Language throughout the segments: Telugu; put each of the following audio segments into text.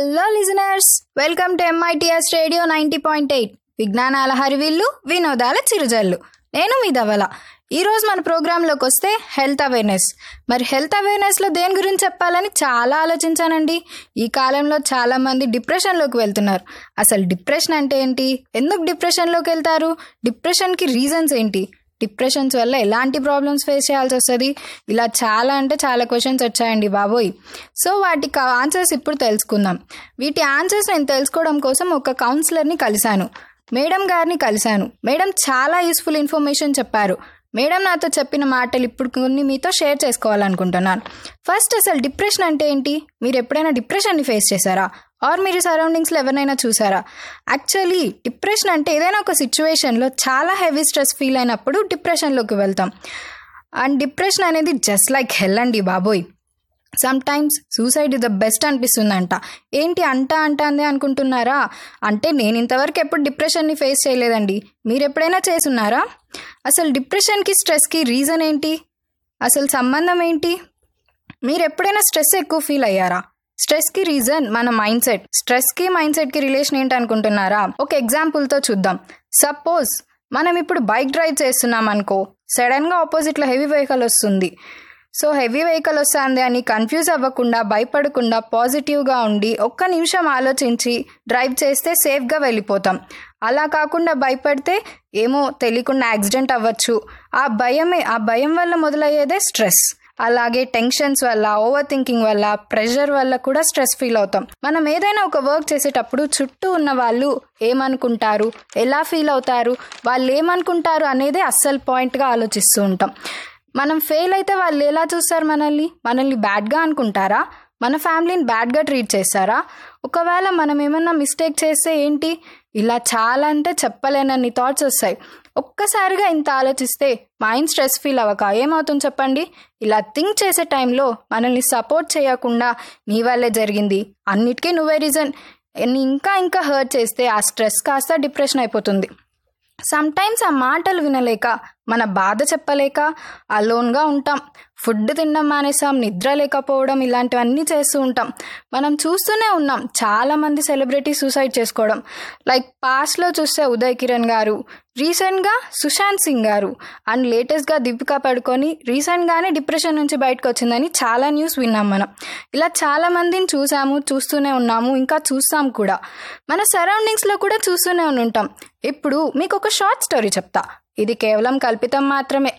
hello listeners welcome to MITS radio ninety point eight విజ్ఞానాల హరివిల్లు వినోదాల చిరుజల్లు నేను మీ ధవల ఈరోజు మన ప్రోగ్రాంలోకి వస్తే హెల్త్ అవేర్నెస్ మరి హెల్త్ అవేర్నెస్లో దేని గురించి చెప్పాలని చాలా ఆలోచించానండి ఈ కాలంలో చాలామంది డిప్రెషన్లోకి వెళ్తున్నారు అసలు డిప్రెషన్ అంటే ఏంటి ఎందుకు డిప్రెషన్లోకి వెళ్తారు డిప్రెషన్కి రీజన్స్ ఏంటి డిప్రెషన్స్ వల్ల ఎలాంటి ప్రాబ్లమ్స్ ఫేస్ చేయాల్సి వస్తుంది ఇలా చాలా అంటే చాలా క్వశ్చన్స్ వచ్చాయండి బాబోయ్ సో వాటికి ఆన్సర్స్ ఇప్పుడు తెలుసుకుందాం వీటి ఆన్సర్స్ నేను తెలుసుకోవడం కోసం ఒక కౌన్సిలర్ని కలిశాను మేడం గారిని కలిశాను మేడం చాలా యూస్ఫుల్ ఇన్ఫర్మేషన్ చెప్పారు మేడం నాతో చెప్పిన మాటలు ఇప్పుడు కొన్ని మీతో షేర్ చేసుకోవాలనుకుంటున్నాను ఫస్ట్ అసలు డిప్రెషన్ అంటే ఏంటి మీరు ఎప్పుడైనా డిప్రెషన్ని ఫేస్ చేశారా ఆర్ మీరు సరౌండింగ్స్లో ఎవరినైనా చూసారా యాక్చువల్లీ డిప్రెషన్ అంటే ఏదైనా ఒక సిచ్యువేషన్లో చాలా హెవీ స్ట్రెస్ ఫీల్ అయినప్పుడు డిప్రెషన్లోకి వెళ్తాం అండ్ డిప్రెషన్ అనేది జస్ట్ లైక్ హెల్ అండి బాబోయ్ sometimes suicide is the best అనిపిస్తుందంట ఏంటి అంట అంట అందే అనుకుంటున్నారా అంటే నేను ఇంతవరకు ఎప్పుడు డిప్రెషన్ని ఫేస్ చేయలేదండి మీరు ఎప్పుడైనా చేసున్నారా అసలు డిప్రెషన్కి స్ట్రెస్కి రీజన్ ఏంటి అసలు సంబంధం ఏంటి మీరు ఎప్పుడైనా స్ట్రెస్ ఎక్కువ ఫీల్ అయ్యారా స్ట్రెస్కి రీజన్ మన మైండ్ సెట్ స్ట్రెస్కి మైండ్ సెట్కి రిలేషన్ ఏంటి అనుకుంటున్నారా ఒక ఎగ్జాంపుల్తో చూద్దాం సపోజ్ మనం ఇప్పుడు బైక్ డ్రైవ్ చేస్తున్నాం అనుకో సడన్గా ఆపోజిట్లో హెవీ వెహికల్ వస్తుంది సో హెవీ వెహికల్ వస్తుంది అని కన్ఫ్యూజ్ అవ్వకుండా భయపడకుండా పాజిటివ్గా ఉండి ఒక్క నిమిషం ఆలోచించి డ్రైవ్ చేస్తే సేఫ్గా వెళ్ళిపోతాం అలా కాకుండా భయపడితే ఏమో తెలియకుండా యాక్సిడెంట్ అవ్వచ్చు ఆ భయమే ఆ భయం వల్ల మొదలయ్యేదే స్ట్రెస్ అలాగే టెన్షన్స్ వల్ల ఓవర్ థింకింగ్ వల్ల ప్రెషర్ వల్ల కూడా స్ట్రెస్ ఫీల్ అవుతాం మనం ఏదైనా ఒక వర్క్ చేసేటప్పుడు చుట్టూ ఉన్న వాళ్ళు ఏమనుకుంటారు ఎలా ఫీల్ అవుతారు వాళ్ళు ఏమనుకుంటారు అనేది అస్సలు పాయింట్గా ఆలోచిస్తూ ఉంటాం మనం ఫెయిల్ అయితే వాళ్ళు ఎలా చూస్తారు మనల్ని మనల్ని బ్యాడ్గా అనుకుంటారా మన ఫ్యామిలీని బ్యాడ్గా ట్రీట్ చేస్తారా ఒకవేళ మనం ఏమన్నా మిస్టేక్ చేస్తే ఏంటి ఇలా చాలా అంటే చెప్పలేనన్ని థాట్స్ వస్తాయి ఒక్కసారిగా ఇంత ఆలోచిస్తే మైండ్ స్ట్రెస్ ఫీల్ అవ్వక ఏమవుతుంది చెప్పండి ఇలా థింక్ చేసే టైంలో మనల్ని సపోర్ట్ చేయకుండా నీ వల్లే జరిగింది అన్నిటికీ నువ్వే రీజన్ ఇంకా ఇంకా హర్ట్ చేస్తే ఆ స్ట్రెస్ కాస్త డిప్రెషన్ అయిపోతుంది సమ్టైమ్స్ ఆ మాటలు వినలేక మన బాధ చెప్పలేక అలోన్గా ఉంటాం ఫుడ్ తినడం మానేసాం నిద్ర లేకపోవడం ఇలాంటివన్నీ చేస్తూ ఉంటాం మనం చూస్తూనే ఉన్నాం చాలామంది సెలబ్రిటీ సూసైడ్ చేసుకోవడం లైక్ పాస్ట్లో చూస్తే ఉదయ్ కిరణ్ గారు రీసెంట్గా సుశాంత్ సింగ్ గారు అండ్ లేటెస్ట్గా దీపికా పడుకొని రీసెంట్గానే డిప్రెషన్ నుంచి బయటకు వచ్చిందని చాలా న్యూస్ విన్నాం మనం ఇలా చాలా మందిని చూసాము చూస్తూనే ఉన్నాము ఇంకా చూస్తాం కూడా మన సరౌండింగ్స్లో కూడా చూస్తూనే ఉంటాం ఇప్పుడు మీకు ఒక షార్ట్ స్టోరీ చెప్తా ఇది కేవలం కల్పితం మాత్రమే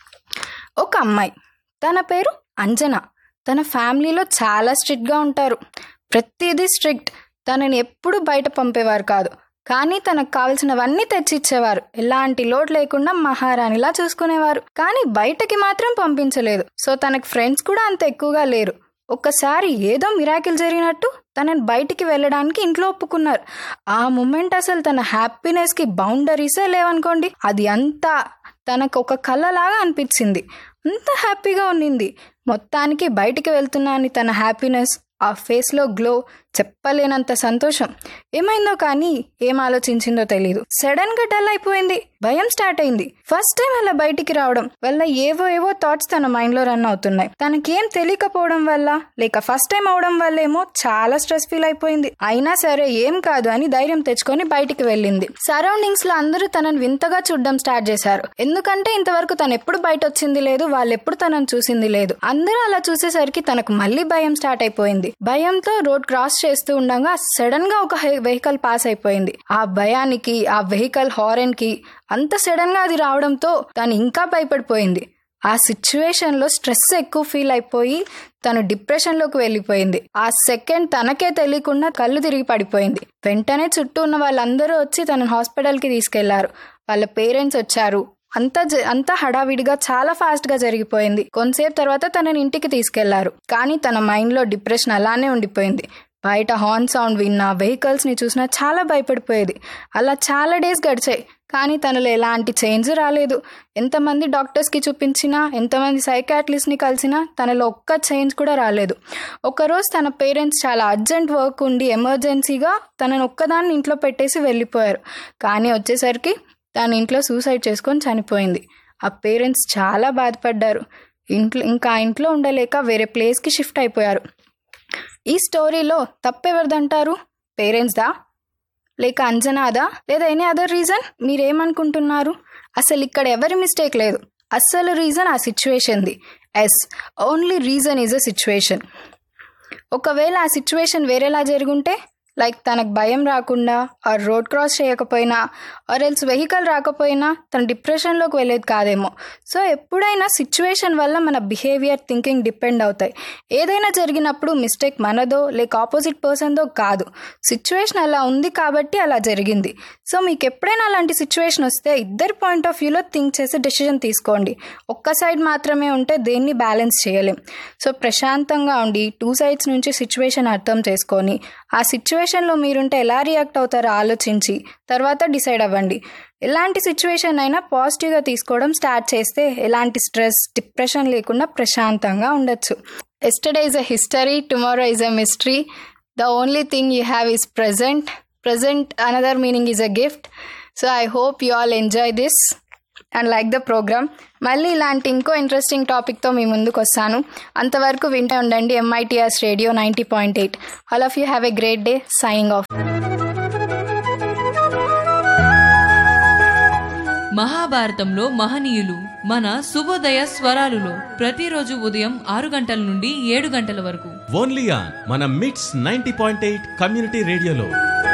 ఒక అమ్మాయి తన పేరు అంజన తన ఫ్యామిలీలో చాలా స్ట్రిక్ట్గా ఉంటారు ప్రతిదీ స్ట్రిక్ట్ తనని ఎప్పుడు బయట పంపేవారు కాదు కానీ తనకు కావలసినవన్నీ తెచ్చిచ్చేవారు ఎలాంటి లోటు లేకుండా మహారాణిలా చూసుకునేవారు కానీ బయటకి మాత్రం పంపించలేదు సో తనకు ఫ్రెండ్స్ కూడా అంత ఎక్కువగా లేరు ఒక్కసారి ఏదో మిరాకిల్ జరిగినట్టు తనని బయటికి వెళ్ళడానికి ఇంట్లో ఒప్పుకున్నారు ఆ మూమెంట్ అసలు తన హ్యాపీనెస్కి బౌండరీసే లేవనుకోండి అది అంతా తనకు ఒక కళలాగా అనిపించింది అంత హ్యాపీగా ఉండింది మొత్తానికి బయటికి వెళ్తున్నా అని తన హ్యాపీనెస్ ఆ ఫేస్లో గ్లో చెప్పలేనంత సంతోషం ఏమైందో కానీ ఏం ఆలోచించిందో తెలియదు సడన్ గా డల్ అయిపోయింది భయం స్టార్ట్ అయింది ఫస్ట్ టైం అలా బయటికి రావడం వల్ల ఏవో ఏవో థాట్స్ తన మైండ్ లో రన్ అవుతున్నాయి తనకేం తెలియకపోవడం వల్ల లేక ఫస్ట్ టైం అవడం వల్ల ఏమో చాలా స్ట్రెస్ ఫీల్ అయిపోయింది అయినా సరే ఏం కాదు అని ధైర్యం తెచ్చుకొని బయటికి వెళ్ళింది సరౌండింగ్స్ లో అందరూ తనని వింతగా చూడడం స్టార్ట్ చేశారు ఎందుకంటే ఇంతవరకు తను ఎప్పుడు బయట వచ్చింది లేదు వాళ్ళు ఎప్పుడు తనను చూసింది లేదు అందరూ అలా చూసేసరికి తనకు మళ్ళీ భయం స్టార్ట్ అయిపోయింది భయంతో రోడ్ క్రాస్ చేస్తూ ఉండగా సడన్ గా ఒక వెహికల్ పాస్ అయిపోయింది ఆ భయానికి ఆ వెహికల్ హారన్ కి అంత సడన్ గా అది రావడంతో తను ఇంకా భయపడిపోయింది ఆ సిచ్యువేషన్ లో స్ట్రెస్ ఎక్కువ ఫీల్ అయిపోయి తను డిప్రెషన్ లోకి వెళ్ళిపోయింది ఆ సెకండ్ తనకే తెలియకుండా కళ్ళు తిరిగి పడిపోయింది వెంటనే చుట్టూ ఉన్న వాళ్ళందరూ వచ్చి తన హాస్పిటల్ కి తీసుకెళ్లారు వాళ్ళ పేరెంట్స్ వచ్చారు అంత అంత హడావిడిగా చాలా ఫాస్ట్ గా జరిగిపోయింది కొంతసేపు తర్వాత తనని ఇంటికి తీసుకెళ్లారు కానీ తన మైండ్ లో డిప్రెషన్ అలానే ఉండిపోయింది బయట హార్న్ సౌండ్ విన్నా వెహికల్స్ని చూసినా చాలా భయపడిపోయేది అలా చాలా డేస్ గడిచాయి కానీ తనలో ఎలాంటి చేంజ్ రాలేదు ఎంతమంది డాక్టర్స్కి చూపించినా ఎంతమంది సైకాట్రిస్ట్ని కలిసినా తనలో ఒక్క చేంజ్ కూడా రాలేదు ఒకరోజు తన పేరెంట్స్ చాలా అర్జెంట్ వర్క్ ఉండి ఎమర్జెన్సీగా తనను ఒక్కదాన్ని ఇంట్లో పెట్టేసి వెళ్ళిపోయారు కానీ వచ్చేసరికి తన ఇంట్లో సూసైడ్ చేసుకొని చనిపోయింది ఆ పేరెంట్స్ చాలా బాధపడ్డారు ఇంట్లో ఇంకా ఇంట్లో ఉండలేక వేరే ప్లేస్కి షిఫ్ట్ అయిపోయారు ఈ స్టోరీలో తప్పెవరిదంటారు పేరెంట్స్దా లేక అంజనాదా లేదా ఎనీ అదర్ రీజన్ మీరేమనుకుంటున్నారు అసలు ఇక్కడ ఎవరి మిస్టేక్ లేదు అస్సలు రీజన్ ఆ సిచ్యువేషన్ది yes only reason is a situation ఒకవేళ ఆ సిచ్యువేషన్ వేరేలా జరుగుంటే లైక్ తనకు భయం రాకుండా ఆర్ రోడ్ క్రాస్ చేయకపోయినా ఆర్ ఎల్స్ వెహికల్ రాకపోయినా తను డిప్రెషన్లోకి వెళ్ళేది కాదేమో సో ఎప్పుడైనా సిచ్యువేషన్ వల్ల మన బిహేవియర్ థింకింగ్ డిపెండ్ అవుతాయి ఏదైనా జరిగినప్పుడు మిస్టేక్ మనదో లేక ఆపోజిట్ పర్సన్దో కాదు సిచ్యువేషన్ అలా ఉంది కాబట్టి అలా జరిగింది సో మీకు ఎప్పుడైనా అలాంటి సిచ్యువేషన్ వస్తే ఇద్దరి పాయింట్ ఆఫ్ వ్యూలో థింక్ చేసి డెసిషన్ తీసుకోండి ఒక్క సైడ్ మాత్రమే ఉంటే దేన్ని బ్యాలెన్స్ చేయలేం సో ప్రశాంతంగా ఉండి టూ సైడ్స్ నుంచి సిచ్యువేషన్ అర్థం చేసుకొని ఆ సిచ్యువేషన్లో మీరుంటే ఎలా రియాక్ట్ అవుతారో ఆలోచించి తర్వాత డిసైడ్ అవ్వండి ఎలాంటి సిచ్యువేషన్ అయినా పాజిటివ్గా తీసుకోవడం స్టార్ట్ చేస్తే ఎలాంటి స్ట్రెస్ డిప్రెషన్ లేకుండా ప్రశాంతంగా ఉండొచ్చు yesterday is a history tomorrow is a mystery the only thing you have is present present another meaning is a gift so I hope you all enjoy this and like the programme మళ్ళీ ఇలాంటి ఇంకో ఇంట్రెస్టింగ్ టాపిక్తో మీ ముందుకు వస్తాను అంతవరకు వింటే ఉండండి MITS radio ninety point eight all of you have a great day signing off మహాభారతంలో మహనీయులు మన శుభోదయ స్వరాలులో ప్రతిరోజు ఉదయం ఆరు గంటల నుండి ఏడు గంటల వరకు ఓన్లీ ఆన్ మన మిట్స్ నైన్టీ పాయింట్ ఎయిట్ కమ్యూనిటీ రేడియోలో